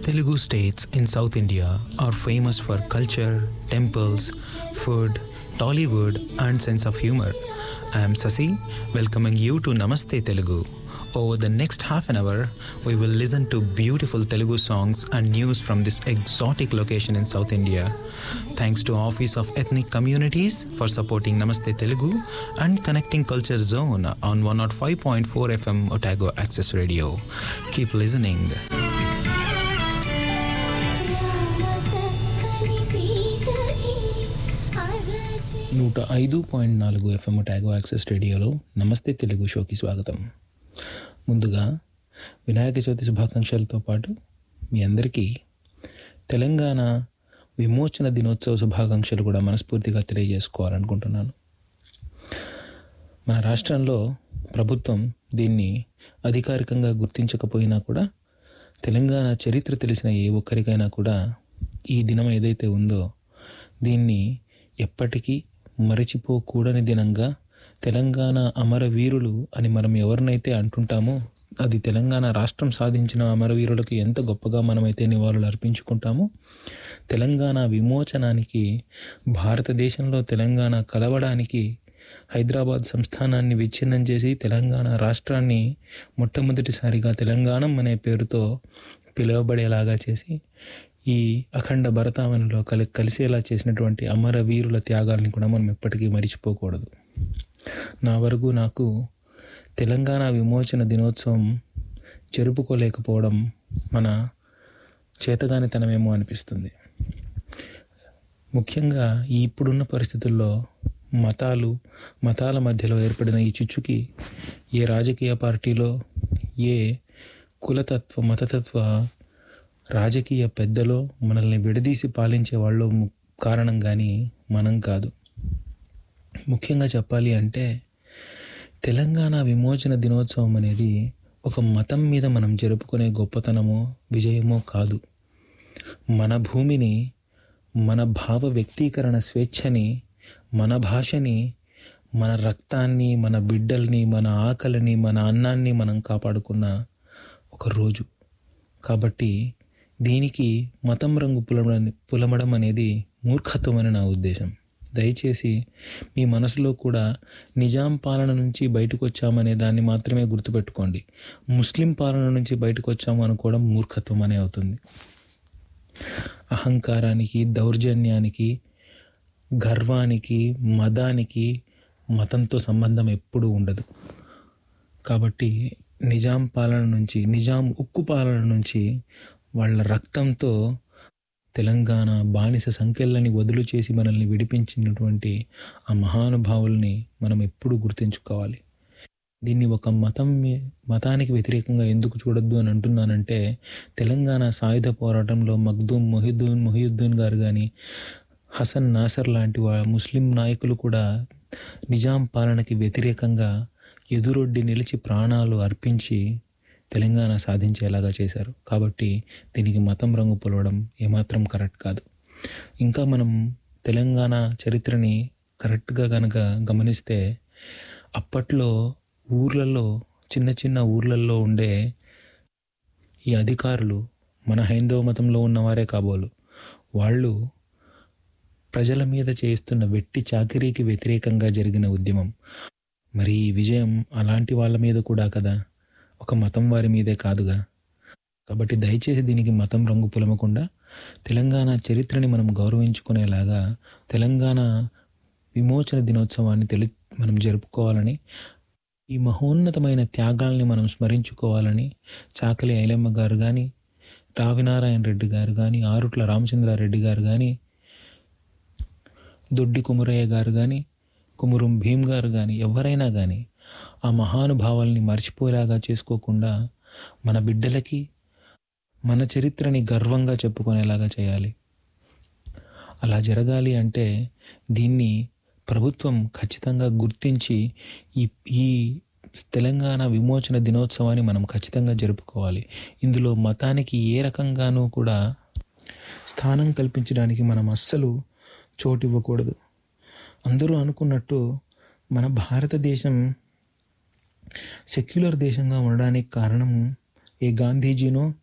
Telugu states in South India are famous for culture, temples, food, Tollywood, and sense of humor. I am Sasi, welcoming you to Namaste Telugu. Over the next half an hour, we will listen to beautiful Telugu songs and news from this exotic location in South India. Thanks to Office of Ethnic Communities for supporting Namaste Telugu and connecting Culture Zone on 105.4 FM Otago Access Radio. Keep listening. నూట ఐదు point నాలుగు FM ట్యాగో access రేడియోలో నమస్తే తెలుగు షోకి స్వాగతం ముందుగా వినాయక చవితి శుభాకాంక్షలతో పాటు మీ అందరికీ తెలంగాణ విమోచన దినోత్సవ శుభాకాంక్షలు కూడా మనస్ఫూర్తిగా తెలియజేసుకోవాలనుకుంటున్నాను మన రాష్ట్రంలో ప్రభుత్వం దీన్ని అధికారికంగా గుర్తించకపోయినా కూడా తెలంగాణ చరిత్ర తెలిసిన ఏ ఒక్కరికైనా కూడా ఈ దినం ఏదైతే ఉందో దీన్ని ఎప్పటికీ మరచిపోకూడని దినంగా తెలంగాణ అమరవీరులు అని మనం ఎవరినైతే అంటుంటామో అది తెలంగాణ రాష్ట్రం సాధించిన అమరవీరులకు ఎంత గొప్పగా మనమైతే నివాళులు అర్పించుకుంటామో తెలంగాణ విమోచనానికి భారతదేశంలో తెలంగాణ కలవడానికి హైదరాబాద్ సంస్థానాన్ని విచ్ఛిన్నం చేసి తెలంగాణ రాష్ట్రాన్ని మొట్టమొదటిసారిగా తెలంగాణం అనే పేరుతో పిలువబడేలాగా చేసి ఈ అఖండ భరతావనిలో కలి కలిసేలా చేసినటువంటి అమరవీరుల త్యాగాల్ని కూడా మనం ఎప్పటికీ మరిచిపోకూడదు నా వరకు నాకు తెలంగాణ విమోచన దినోత్సవం జరుపుకోలేకపోవడం మన చేతగానితనమేమో అనిపిస్తుంది ముఖ్యంగా ఈ ఇప్పుడున్న పరిస్థితుల్లో మతాలు మతాల మధ్యలో ఏర్పడిన ఈ చిచ్చుకి ఏ రాజకీయ పార్టీలో ఏ కులతత్వ మతతత్వ రాజకీయ పెద్దలో మనల్ని విడదీసి పాలించే వాళ్ళు కారణం కానీ మనం కాదు ముఖ్యంగా చెప్పాలి అంటే తెలంగాణ విమోచన దినోత్సవం అనేది ఒక మతం మీద మనం జరుపుకునే గొప్పతనమో విజయమో కాదు మన భూమిని మన భావ వ్యక్తీకరణ స్వేచ్ఛని మన భాషని మన రక్తాన్ని మన బిడ్డల్ని మన ఆకలిని మన అన్నాన్ని మనం కాపాడుకున్న ఒక రోజు కాబట్టి దీనికి మతం రంగు పులమడం పులమడం అనేది మూర్ఖత్వం అని నా ఉద్దేశం దయచేసి మీ మనసులో కూడా నిజాం పాలన నుంచి బయటకు వచ్చామనే దాన్ని మాత్రమే గుర్తుపెట్టుకోండి ముస్లిం పాలన నుంచి బయటకు వచ్చాము అనుకోవడం మూర్ఖత్వం అనే అవుతుంది అహంకారానికి దౌర్జన్యానికి గర్వానికి మదానికి మతంతో సంబంధం ఎప్పుడూ ఉండదు కాబట్టి నిజాం పాలన నుంచి నిజాం ఉక్కు పాలన నుంచి వాళ్ళ రక్తంతో తెలంగాణ బానిస సంఖ్యలని వదులు చేసి మనల్ని విడిపించినటువంటి ఆ మహానుభావుల్ని మనం ఎప్పుడూ గుర్తుంచుకోవాలి దీన్ని ఒక మతం మతానికి వ్యతిరేకంగా ఎందుకు చూడొద్దు అని అంటున్నానంటే తెలంగాణ సాయుధ పోరాటంలో మగ్దూమ్ మొహిద్దూన్ మొహియుద్దీన్ గారు కానీ హసన్ నాసర్ లాంటి వా ముస్లిం నాయకులు కూడా నిజాం పాలనకి వ్యతిరేకంగా ఎదురొడ్డి నిలిచి ప్రాణాలు అర్పించి తెలంగాణ సాధించేలాగా చేశారు కాబట్టి దీనికి మతం రంగు పొలవడం ఏమాత్రం కరెక్ట్ కాదు ఇంకా మనం తెలంగాణ చరిత్రని కరెక్ట్గా కనుక గమనిస్తే అప్పట్లో ఊర్లలో చిన్న చిన్న ఊర్లలో ఉండే ఈ అధికారులు మన హైందవ మతంలో ఉన్నవారే కాబోలు వాళ్ళు ప్రజల మీద చేస్తున్న వెట్టి చాకరీకి వ్యతిరేకంగా జరిగిన ఉద్యమం మరి ఈ విజయం అలాంటి వాళ్ళ మీద కూడా కదా ఒక మతం వారి మీదే కాదుగా కాబట్టి దయచేసి దీనికి మతం రంగు పులమకుండా తెలంగాణ చరిత్రని మనం గౌరవించుకునేలాగా తెలంగాణ విమోచన దినోత్సవాన్ని తెలి మనం జరుపుకోవాలని ఈ మహోన్నతమైన త్యాగాల్ని మనం స్మరించుకోవాలని చాకలి ఐలమ్మ గారు కానీ రావినారాయణ రెడ్డి గారు కానీ ఆరుట్ల రామచంద్రారెడ్డి గారు కానీ దొడ్డి కుమరయ్య గారు కానీ కుమురం భీమ్ గారు కానీ ఎవరైనా కానీ ఆ మహానుభావాల్ని మర్చిపోయేలాగా చేసుకోకుండా మన బిడ్డలకి మన చరిత్రని గర్వంగా చెప్పుకునేలాగా చేయాలి అలా జరగాలి అంటే దీన్ని ప్రభుత్వం ఖచ్చితంగా గుర్తించి ఈ ఈ తెలంగాణ విమోచన దినోత్సవాన్ని మనం ఖచ్చితంగా జరుపుకోవాలి ఇందులో మతానికి ఏ రకంగానూ కూడా స్థానం కల్పించడానికి మనం అస్సలు చోటు ఇవ్వకూడదు అందరూ అనుకున్నట్టు మన భారతదేశం సెక్యులర్ దేశంగా ఉండడానికి కారణం ఏ గాంధీజీనో